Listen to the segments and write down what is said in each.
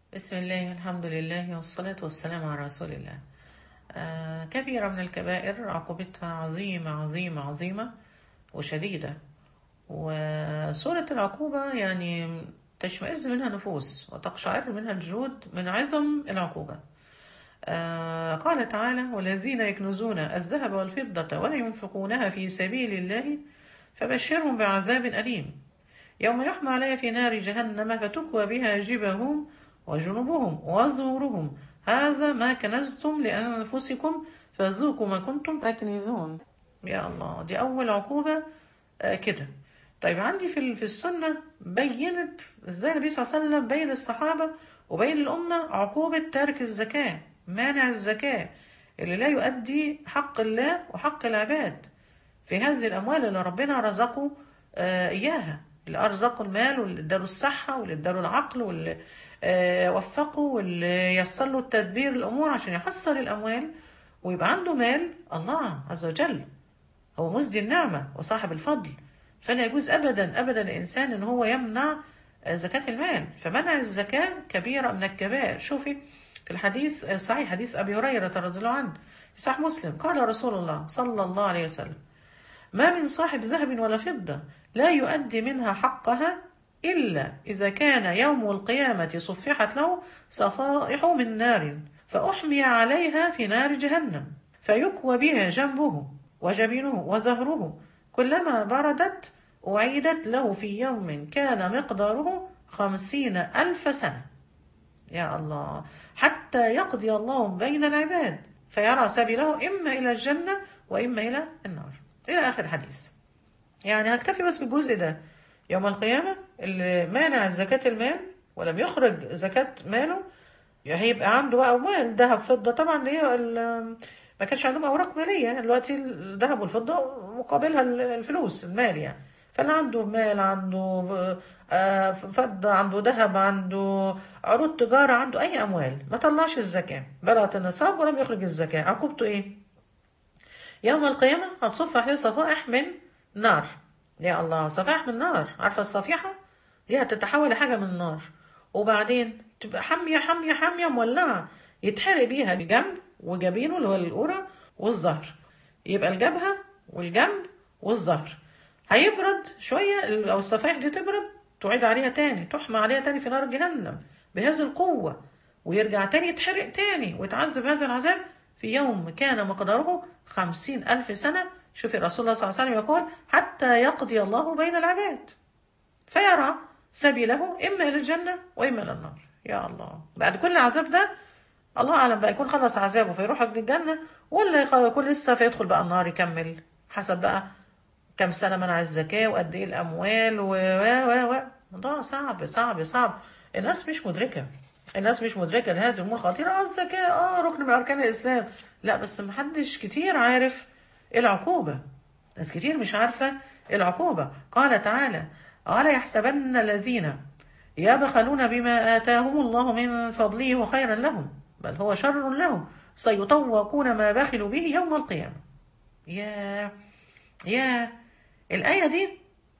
بسم الله الحمد لله والصلاة والسلام على رسول الله آه كبيرة من الكبائر عقوبتها عظيمة عظيمة عظيمة وشديدة وسورة العقوبة يعني تشمئز منها نفوس وتقشعر منها الجلود من عظم العقوبة آه قال تعالى والذين يكنزون الذهب والفضة ولا ينفقونها في سبيل الله فبشرهم بعذاب أليم يوم يحمى عليها في نار جهنم فتكوى بها جبههم وجنوبهم وظهورهم هذا ما كنزتم لأنفسكم فذوقوا ما كنتم تكنزون يا الله دي أول عقوبة آه كده طيب عندي في في السنة بينت ازاي النبي صلى الله عليه وسلم بين الصحابة وبين الأمة عقوبة ترك الزكاة مانع الزكاة اللي لا يؤدي حق الله وحق العباد في هذه الأموال اللي ربنا رزقه آه إياها اللي أرزقه المال واللي اداله الصحة واللي اداله العقل واللي آه وفقه واللي يسر له التدبير الأمور عشان يحصل الأموال ويبقى عنده مال الله عز وجل هو مسدي النعمة وصاحب الفضل فلا يجوز أبدا أبدا الإنسان إن هو يمنع زكاة المال فمنع الزكاة كبيرة من الكبائر شوفي في الحديث صحيح حديث أبي هريرة رضي الله عنه في صحيح مسلم قال رسول الله صلى الله عليه وسلم ما من صاحب ذهب ولا فضة لا يؤدي منها حقها إلا إذا كان يوم القيامة صفحت له صفائح من نار فأحمي عليها في نار جهنم فيكوى بها جنبه وجبينه وزهره كلما بردت أعيدت له في يوم كان مقداره خمسين ألف سنة يا الله حتى يقضي الله بين العباد فيرى سبيله إما إلى الجنة وإما إلى النار إلى آخر حديث يعني هكتفي بس بالجزء ده يوم القيامة اللي مانع زكاة المال ولم يخرج زكاة ماله هيبقى عنده بقى أموال ذهب فضة طبعا اللي هي ما كانش عندهم أوراق مالية دلوقتي الذهب والفضة مقابلها الفلوس المال يعني فاللي عنده مال عنده فضة عنده ذهب عنده عروض تجارة عنده أي أموال ما طلعش الزكاة بلغت النصاب ولم يخرج الزكاة عقوبته إيه؟ يوم القيامة هتصف عليه صفائح من نار يا الله صفائح من نار عارفة الصفيحة دي هتتحول لحاجة من النار وبعدين تبقى حامية حامية حامية مولعة يتحرق بيها الجنب وجبينه اللي هو القرى والظهر يبقى الجبهة والجنب والظهر هيبرد شوية لو الصفائح دي تبرد تعيد عليها تاني تحمى عليها تاني في نار جهنم بهذه القوة ويرجع تاني يتحرق تاني ويتعذب هذا العذاب في يوم كان مقداره خمسين ألف سنة شوفي رسول الله صلى الله عليه وسلم يقول حتى يقضي الله بين العباد فيرى سبيله إما إلى الجنة وإما إلى النار يا الله بعد كل العذاب ده الله أعلم بقى يكون خلص عذابه فيروح الجنة ولا يكون لسه فيدخل بقى النار يكمل حسب بقى كم سنة منع الزكاة وقد إيه الأموال و و و موضوع صعب صعب صعب الناس مش مدركة الناس مش مدركة لهذه الأمور خطيرة اه الزكاة اه ركن من أركان الإسلام لا بس محدش كتير عارف إيه العقوبة ناس كتير مش عارفة إيه العقوبة قال تعالى ولا يحسبن الذين يبخلون بما آتاهم الله من فضله وخيرا لهم بل هو شر لهم سيطوقون ما بخلوا به يوم القيامة يا يا الآية دي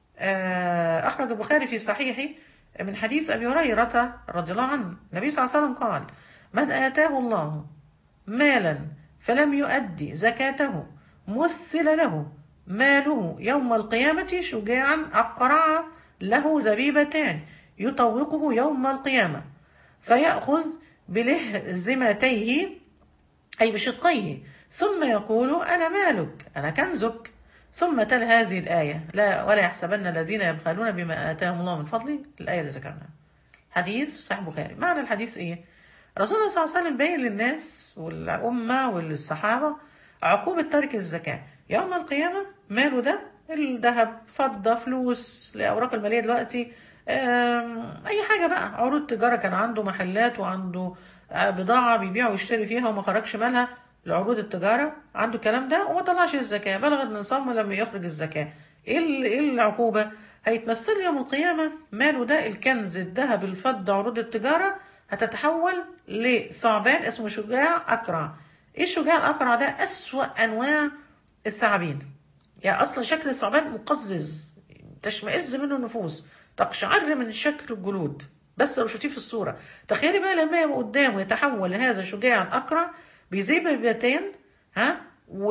أخرج البخاري في صحيحه من حديث أبي هريرة رضي الله عنه النبي صلى الله عليه وسلم قال من آتاه الله مالا فلم يؤدي زكاته مثل له ماله يوم القيامة شجاعا أقرع له زبيبتان يطوقه يوم القيامة فيأخذ بلهزمتيه أي بشقيه ثم يقول أنا مالك أنا كنزك ثم تل هذه الآية لا ولا يحسبن الذين يبخلون بما آتاهم الله من فضله الآية اللي ذكرناها حديث صحيح بخاري معنى الحديث إيه رسول الله صلى الله عليه وسلم بين للناس والأمة والصحابة عقوبة ترك الزكاة يوم القيامة ماله ده الذهب فضة فلوس الأوراق المالية دلوقتي أي حاجة بقى عروض تجارة كان عنده محلات وعنده بضاعة بيبيع ويشتري فيها وما خرجش مالها لعروض التجارة عنده الكلام ده وما طلعش الزكاة بلغ النصاب لما يخرج الزكاة ايه ايه العقوبة هيتمثل يوم القيامة ماله ده الكنز الذهب الفضة عروض التجارة هتتحول لثعبان اسمه شجاع أقرع ايه الشجاع الأقرع ده أسوأ أنواع الثعابين يعني أصلا شكل الثعبان مقزز تشمئز منه النفوس تقشعر من شكل الجلود بس لو شفتيه في الصوره تخيلي بقى لما يبقى قدامه يتحول لهذا شجاع اقرع بذيب بيتين ها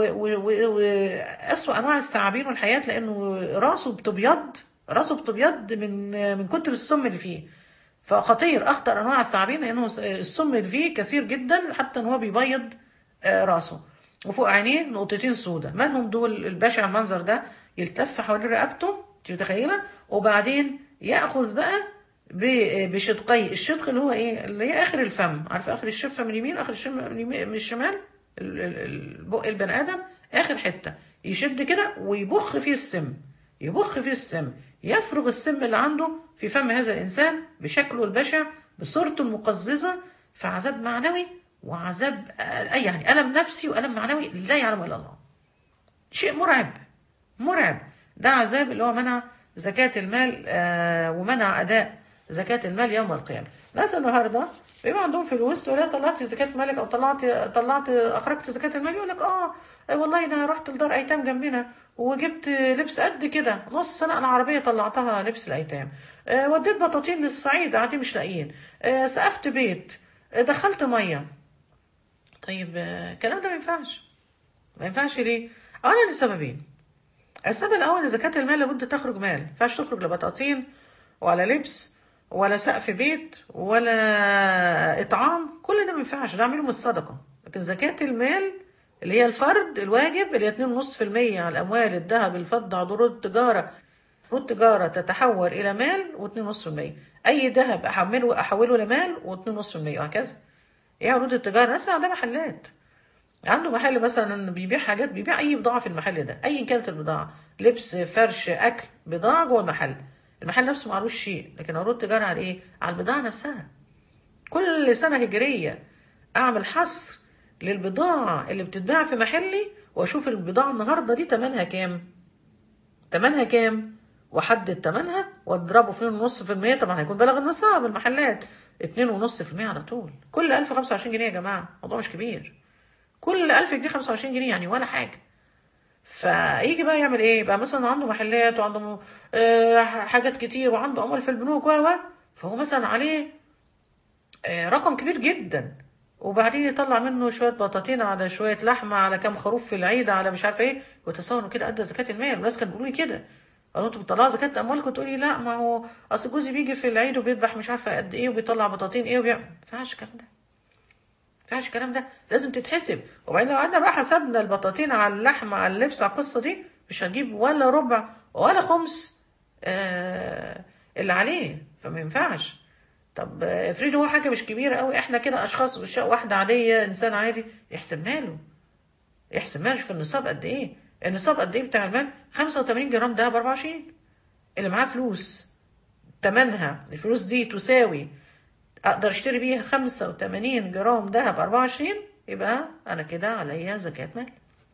واسوأ انواع الثعابين والحياه لانه راسه بتبيض راسه بتبيض من من كتر السم اللي فيه فخطير اخطر انواع الثعابين لانه السم اللي فيه كثير جدا حتى ان هو بيبيض آه، راسه وفوق عينيه نقطتين سودة مالهم دول البشع المنظر ده يلتف حوالين رقبته انت متخيله وبعدين ياخذ بقى ب- بشدقي الشدق اللي هو ايه اللي هي اخر الفم عارفه اخر الشفه من اليمين اخر الشفه من اليمين- من الشمال ال- ال- ال- بق البني ادم اخر حته يشد كده ويبخ فيه السم يبخ فيه السم يفرغ السم اللي عنده في فم هذا الانسان بشكله البشع بصورته المقززه في عذاب معنوي وعذاب آه، يعني الم نفسي والم معنوي لا يعلم الا الله شيء مرعب مرعب ده عذاب اللي هو منع زكاة المال آه ومنع أداء زكاة المال يوم القيامة ناس النهاردة بيبقى عندهم فلوس تقول لها طلعت زكاة مالك أو طلعت طلعت أخرجت زكاة المال يقول لك آه آه، والله أنا رحت لدار أيتام جنبنا وجبت لبس قد كده نص سنة أنا عربية طلعتها لبس الأيتام آه وديت بطاطين للصعيد قاعدين مش لاقيين آه سقفت بيت آه دخلت مية طيب آه، الكلام ده ما ينفعش ما ينفعش ليه؟ أولا لسببين السبب الأول إن زكاة المال لابد تخرج مال ما ينفعش تخرج لا بطاطين ولا لبس ولا سقف بيت ولا إطعام كل ده ما ينفعش ده أعمله من الصدقة لكن زكاة المال اللي هي الفرد الواجب اللي هي 2.5% على الأموال الذهب الفضة عروض التجارة عروض التجارة تتحول إلى مال و2.5% أي ذهب أحمله أحوله لمال و2.5% وهكذا إيه عروض التجارة؟ الناس عندها محلات عنده محل مثلا بيبيع حاجات بيبيع اي بضاعه في المحل ده ايا كانت البضاعه لبس فرش اكل بضاعه جوه المحل المحل نفسه معلوش شيء لكن عروض تجاره على ايه على البضاعه نفسها كل سنه هجريه اعمل حصر للبضاعه اللي بتتباع في محلي واشوف البضاعه النهارده دي تمنها كام تمنها كام واحدد تمنها واضربه في 2.5% طبعا هيكون بلغ النصاب المحلات 2.5% على طول كل 1000 25 جنيه يا جماعه موضوع مش كبير كل 1000 جنيه 25 جنيه يعني ولا حاجه فيجي بقى يعمل ايه يبقى مثلا عنده محلات وعنده آه، حاجات كتير وعنده اموال في البنوك و و فهو مثلا عليه آه، رقم كبير جدا وبعدين يطلع منه شويه بطاطين على شويه لحمه على كام خروف في العيد على مش عارفه ايه وتصور إنه كده ادى زكاه المال والناس كانوا بيقولوا لي كده قالوا انتوا بتطلعوا زكاه اموالكم تقولي لا ما هو اصل جوزي بيجي في العيد وبيذبح مش عارفه قد ايه وبيطلع بطاطين ايه وبيعمل ما ينفعش الكلام ده ما ينفعش الكلام ده لازم تتحسب وبعدين لو قعدنا بقى حسبنا البطاطين على اللحمه على اللبس على القصه دي مش هنجيب ولا ربع ولا خمس آه اللي عليه فما ينفعش طب آه، افرض هو حاجه مش كبيره قوي احنا كده اشخاص مش واحده عاديه انسان عادي يحسب ماله يحسب ماله شوف النصاب قد ايه النصاب قد ايه بتاع المال 85 جرام دهب 24 اللي معاه فلوس تمنها الفلوس دي تساوي اقدر اشتري بيها 85 جرام دهب 24 يبقى انا كده عليا زكاة مال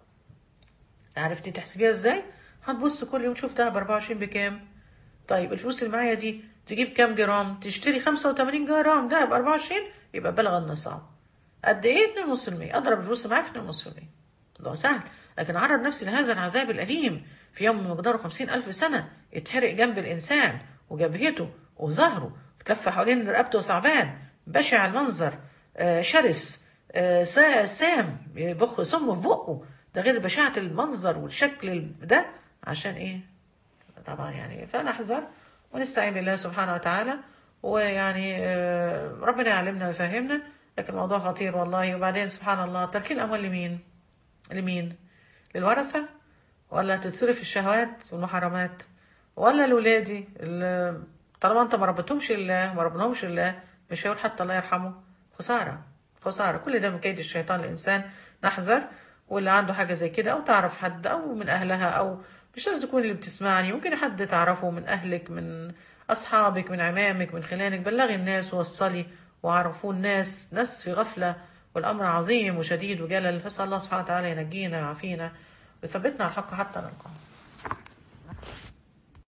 عرفتي تحسبيها ازاي هتبص كل يوم تشوف دهب 24 بكام طيب الفلوس اللي معايا دي تجيب كام جرام تشتري 85 جرام دهب 24 يبقى بلغ النصاب قد ايه 2.5% اضرب الفلوس اللي معايا في 2.5% ده سهل لكن عرض نفسي لهذا العذاب الأليم في يوم مقداره خمسين ألف سنة يتحرق جنب الإنسان وجبهته وظهره تلف حوالين رقبته ثعبان بشع المنظر آه، شرس آه، سا- سام يبخ سمه في بقه ده غير بشاعة المنظر والشكل ال- ده عشان ايه طبعا يعني فنحذر ونستعين بالله سبحانه وتعالى ويعني آه، ربنا يعلمنا ويفهمنا لكن الموضوع خطير والله وبعدين سبحان الله تركين الأموال لمين لمين للورثة ولا تتصرف الشهوات والمحرمات ولا لولادي اللي طالما انت ما ربيتهمش الله ما ربناهمش الله مش هيقول حتى الله يرحمه خسارة خسارة كل ده من كيد الشيطان الإنسان نحذر واللي عنده حاجة زي كده أو تعرف حد أو من أهلها أو مش لازم تكون اللي بتسمعني ممكن حد تعرفه من أهلك من أصحابك من عمامك من خلانك بلغي الناس ووصلي وعرفوا الناس ناس في غفلة والأمر عظيم وشديد وجلل فاسأل الله سبحانه وتعالى ينجينا ويعافينا ويثبتنا على الحق حتى نلقاه